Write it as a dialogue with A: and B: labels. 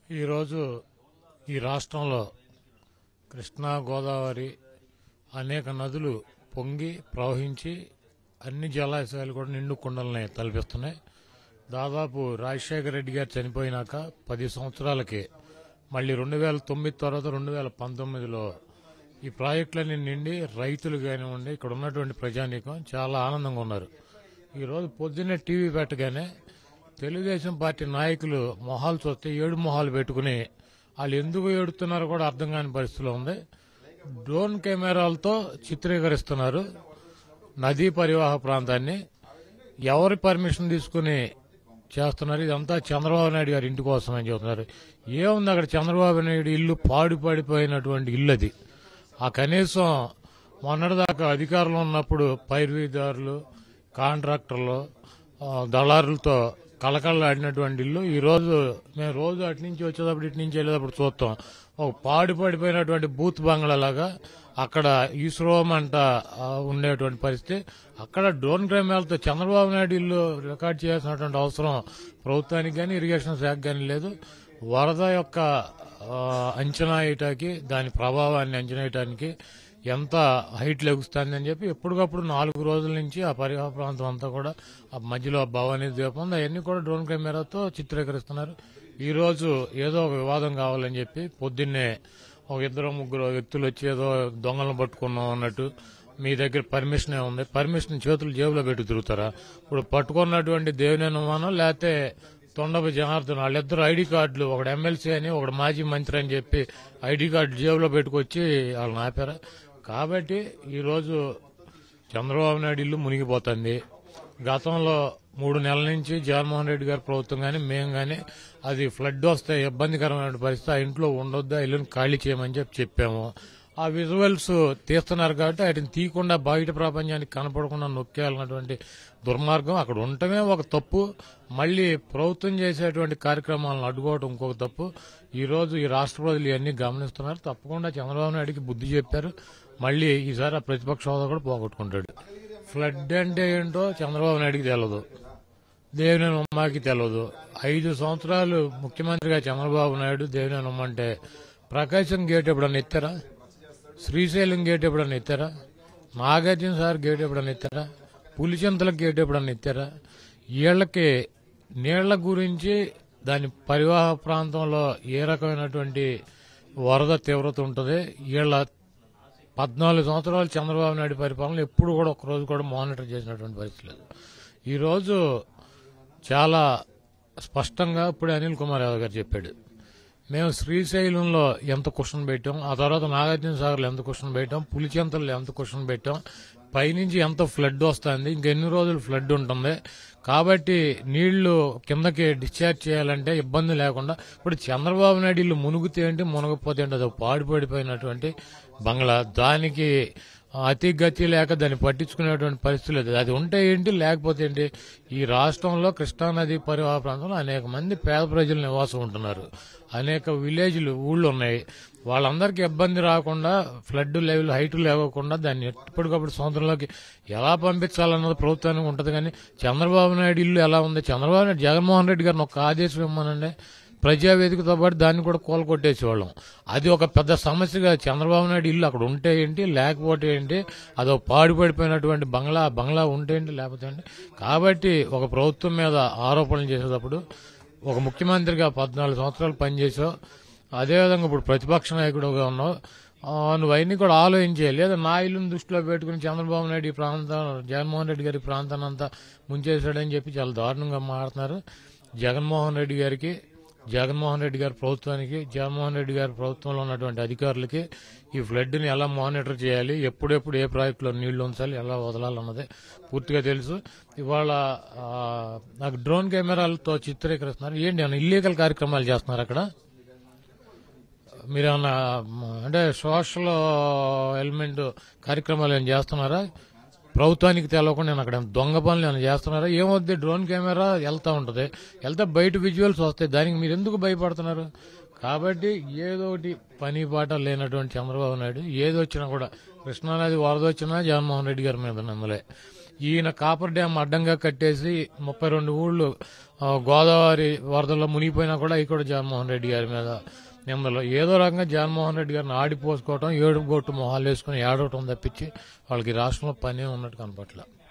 A: ఈరోజు ఈ రాష్ట్రంలో కృష్ణా గోదావరి అనేక నదులు పొంగి ప్రవహించి అన్ని జలాశయాలు కూడా నిండు కుండలని తలపిస్తున్నాయి దాదాపు రాజశేఖర రెడ్డి గారు చనిపోయినాక పది సంవత్సరాలకి మళ్ళీ రెండు వేల తొమ్మిది తర్వాత రెండు వేల పంతొమ్మిదిలో ఈ ప్రాజెక్టులన్నీ నిండి రైతులు కానివ్వండి ఇక్కడ ఉన్నటువంటి ప్రజానీకం చాలా ఆనందంగా ఉన్నారు ఈరోజు పొద్దున్నే టీవీ పెట్టగానే తెలుగుదేశం పార్టీ నాయకులు మొహాలు చూస్తే ఏడు మొహాలు పెట్టుకుని వాళ్ళు ఎందుకు ఏడుతున్నారో కూడా అర్థం కాని పరిస్థితిలో ఉంది డ్రోన్ కెమెరాలతో చిత్రీకరిస్తున్నారు నదీ పరివాహ ప్రాంతాన్ని ఎవరి పర్మిషన్ తీసుకుని చేస్తున్నారు ఇదంతా చంద్రబాబు నాయుడు గారి ఇంటి కోసం అని చెబుతున్నారు ఏముంది అక్కడ చంద్రబాబు నాయుడు ఇల్లు పాడు పడిపోయినటువంటి ఇల్లు అది ఆ కనీసం మొన్నటిదాకా అధికారంలో ఉన్నప్పుడు పైరువీదారులు కాంట్రాక్టర్లు ఆ, దళారులతో కళకళలాడినటువంటి ఇల్లు ఈ రోజు మేము రోజు అటు నుంచి వచ్చేటప్పుడు ఇటు నుంచి వెళ్ళేటప్పుడు చూస్తాం ఒక పాడు పడిపోయినటువంటి బూత్ బంగ్లా లాగా అక్కడ ఈశ్రోమంట ఆ, ఉండేటువంటి పరిస్థితి అక్కడ డ్రోన్ కెమెరాలతో చంద్రబాబు నాయుడు ఇల్లు రికార్డ్ చేయాల్సినటువంటి అవసరం ప్రభుత్వానికి కానీ ఇరిగేషన్ శాఖ కానీ లేదు వరద యొక్క ఆ, అంచనా వేయటానికి దాని ప్రభావాన్ని అంచనా వేయటానికి ఎంత హైట్ లెగుస్తుంది అని చెప్పి ఎప్పటికప్పుడు నాలుగు రోజుల నుంచి ఆ పరివాహ ప్రాంతం అంతా కూడా ఆ మధ్యలో ఆ భవానీ ద్వీపం ఉంది అవన్నీ కూడా డ్రోన్ కెమెరాతో చిత్రీకరిస్తున్నారు ఈ రోజు ఏదో ఒక వివాదం కావాలని చెప్పి పొద్దున్నే ఒక ఇద్దరు ముగ్గురు వ్యక్తులు వచ్చి ఏదో దొంగలను పట్టుకున్నాం అన్నట్టు మీ దగ్గర పర్మిషన్ ఉంది పర్మిషన్ చేతులు జేబులో పెట్టి తిరుగుతారా ఇప్పుడు పట్టుకున్నటువంటి దేవినేనమానం లేకపోతే తొండప జనార్దన్ వాళ్ళిద్దరు ఐడి కార్డులు ఒకడు ఎమ్మెల్సీ అని ఒకడు మాజీ మంత్రి అని చెప్పి ఐడి కార్డు జేబులో పెట్టుకొచ్చి వాళ్ళని ఆపారా కాబట్టి ఈరోజు చంద్రబాబు నాయుడు ఇల్లు మునిగిపోతుంది గతంలో మూడు నెలల నుంచి జగన్మోహన్ రెడ్డి గారి ప్రభుత్వం కానీ మేము కానీ అది ఫ్లడ్ వస్తే ఇబ్బందికరమైన పరిస్థితి ఆ ఇంట్లో ఉండొద్దు ఆ ఇల్లుని ఖాళీ చేయమని చెప్పి చెప్పాము ఆ విజువల్స్ తీస్తున్నారు కాబట్టి వాటిని తీయకుండా బయట ప్రపంచానికి కనపడకుండా నొక్కేయాలన్నటువంటి దుర్మార్గం అక్కడ ఉండటమే ఒక తప్పు మళ్ళీ ప్రభుత్వం చేసేటువంటి కార్యక్రమాలను అడ్డుకోవడం ఇంకొక తప్పు ఈ రోజు ఈ రాష్ట్ర ప్రజలు ఇవన్నీ గమనిస్తున్నారు తప్పకుండా చంద్రబాబు నాయుడికి బుద్ధి చెప్పారు మళ్ళీ ఈసారి ఆ ప్రతిపక్ష హోదా కూడా పోగొట్టుకుంటాడు ఫ్లడ్ అంటే ఏంటో చంద్రబాబు నాయుడికి తెలియదు దేవినేని ఉమ్మాకి తెలియదు ఐదు సంవత్సరాలు ముఖ్యమంత్రిగా చంద్రబాబు నాయుడు దేవినేని ఉమ్మ అంటే ప్రకాశం గేట్ ఎప్పుడన్నా ఎత్తారా శ్రీశైలం గేట్ ఎప్పుడన్నా ఎత్తారా నాగార్జున సార్ గేట్ ఎప్పుడన్నా ఎత్తారా పులిచింతల గేట్ ఎప్పుడన్నా ఎత్తారా వీళ్ళకి నీళ్ల గురించి దాని పరివాహ ప్రాంతంలో ఏ రకమైనటువంటి వరద తీవ్రత ఉంటుంది వీళ్ళ పద్నాలుగు సంవత్సరాలు చంద్రబాబు నాయుడు పరిపాలన ఎప్పుడు కూడా ఒక రోజు కూడా మానిటర్ చేసినటువంటి పరిస్థితి లేదు ఈరోజు చాలా స్పష్టంగా ఇప్పుడే అనిల్ కుమార్ యాదవ్ గారు చెప్పాడు మేము శ్రీశైలంలో ఎంత క్వశ్చన్ పెట్టాం ఆ తర్వాత నాగార్జున సాగర్లో ఎంత క్వశ్చన్ పెట్టాం పులిచెంతల్లో ఎంత క్వశ్చన్ పెట్టాం పైనుంచి ఎంత ఫ్లడ్ వస్తుంది ఇంకెన్ని రోజులు ఫ్లడ్ ఉంటుంది కాబట్టి నీళ్లు కిందకి డిశ్చార్జ్ చేయాలంటే ఇబ్బంది లేకుండా ఇప్పుడు చంద్రబాబు నాయుడు ఇల్లు మునుగుతే ఏంటి మునగపోతే ఏంటి అది పాడిపడిపోయినటువంటి బంగ్లా దానికి అతి గతి లేక దాన్ని పట్టించుకునేటువంటి పరిస్థితి లేదు అది ఉంటే ఏంటి లేకపోతే ఏంటి ఈ రాష్ట్రంలో కృష్ణానది పరివాహ ప్రాంతంలో అనేక మంది పేద ప్రజలు నివాసం ఉంటున్నారు అనేక విలేజ్లు ఊళ్ళు ఉన్నాయి వాళ్ళందరికీ ఇబ్బంది రాకుండా ఫ్లడ్ లెవెల్ హైట్ లేకుండా దాన్ని ఎప్పటికప్పుడు సముద్రంలోకి ఎలా పంపించాలన్నది ప్రభుత్వానికి ఉంటుంది కానీ చంద్రబాబు నాయుడు ఇల్లు ఎలా ఉంది చంద్రబాబు నాయుడు జగన్మోహన్ రెడ్డి గారిని ఒక ఆదేశం ఇవ్వమనండి ప్రజావేదికతో పాటు దాన్ని కూడా కోలుకొట్టేసేవాళ్ళం అది ఒక పెద్ద సమస్యగా చంద్రబాబు నాయుడు ఇల్లు అక్కడ ఉంటే ఏంటి లేకపోతే ఏంటి అదో పాడుపడిపోయినటువంటి బంగ్లా ఆ బంగ్లా ఉంటే ఏంటి లేకపోతే ఏంటి కాబట్టి ఒక ప్రభుత్వం మీద ఆరోపణలు చేసేటప్పుడు ఒక ముఖ్యమంత్రిగా పద్నాలుగు సంవత్సరాలు పనిచేసావు అదేవిధంగా ఇప్పుడు ప్రతిపక్ష నాయకుడుగా ఉన్నావు ఆ, నువ్వు అవన్నీ కూడా ఆలోచించాలి లేదా నా ఇల్లుని దృష్టిలో పెట్టుకుని చంద్రబాబు నాయుడు ఈ ప్రాంతం జగన్మోహన్ రెడ్డి గారి ప్రాంతాన్ని అంతా ముంచేశాడని చెప్పి చాలా దారుణంగా మాట్లాడుతున్నారు జగన్మోహన్ రెడ్డి గారికి జగన్మోహన్ రెడ్డి గారి ప్రభుత్వానికి జగన్మోహన్ రెడ్డి గారి ప్రభుత్వంలో ఉన్నటువంటి అధికారులకి ఈ ఫ్లడ్ని ఎలా మానిటర్ చేయాలి ఎప్పుడెప్పుడు ఏ ప్రాజెక్టులో నీళ్లు ఉంచాలి ఎలా వదలాలన్నది పూర్తిగా తెలుసు ఇవాళ ఆ, నాకు డ్రోన్ కెమెరాలతో చిత్రీకరిస్తున్నారు ఏంటి ఏమైనా ఇల్లీగల్ కార్యక్రమాలు చేస్తున్నారు అక్కడ మీరేమన్నా మ, అంటే సోషల్ ఎలిమెంట్ కార్యక్రమాలు ఏమైనా చేస్తున్నారా ప్రభుత్వానికి తెలవకుండా నేను అక్కడ దొంగ పనులు ఏమైనా చేస్తున్నారా ఏమవుద్ది డ్రోన్ కెమెరా వెళ్తా ఉంటది వెళ్తే బయట విజువల్స్ వస్తాయి దానికి మీరు ఎందుకు భయపడుతున్నారు కాబట్టి ఏదో ఒకటి పని పాట లేనటువంటి చంద్రబాబు నాయుడు ఏది వచ్చినా కూడా కృష్ణానది వరద వచ్చినా జగన్మోహన్ రెడ్డి గారి మీద నిందలే ఈయన కాపర్ డ్యామ్ అడ్డంగా కట్టేసి ముప్పై రెండు ఊళ్ళు ఆ, గోదావరి వరదల్లో మునిగిపోయినా కూడా అవి కూడా జగన్మోహన్ రెడ్డి గారి మీద నిమ్మలో ఏదో రకంగా జగన్మోహన్ రెడ్డి గారిని ఆడిపోసుకోవటం ఏడు గొట్టు మొహాలు వేసుకుని ఏడవటం తప్పించి వాళ్ళకి ఈ రాష్ట్రంలో పని ఉన్నట్టు కనపట్ల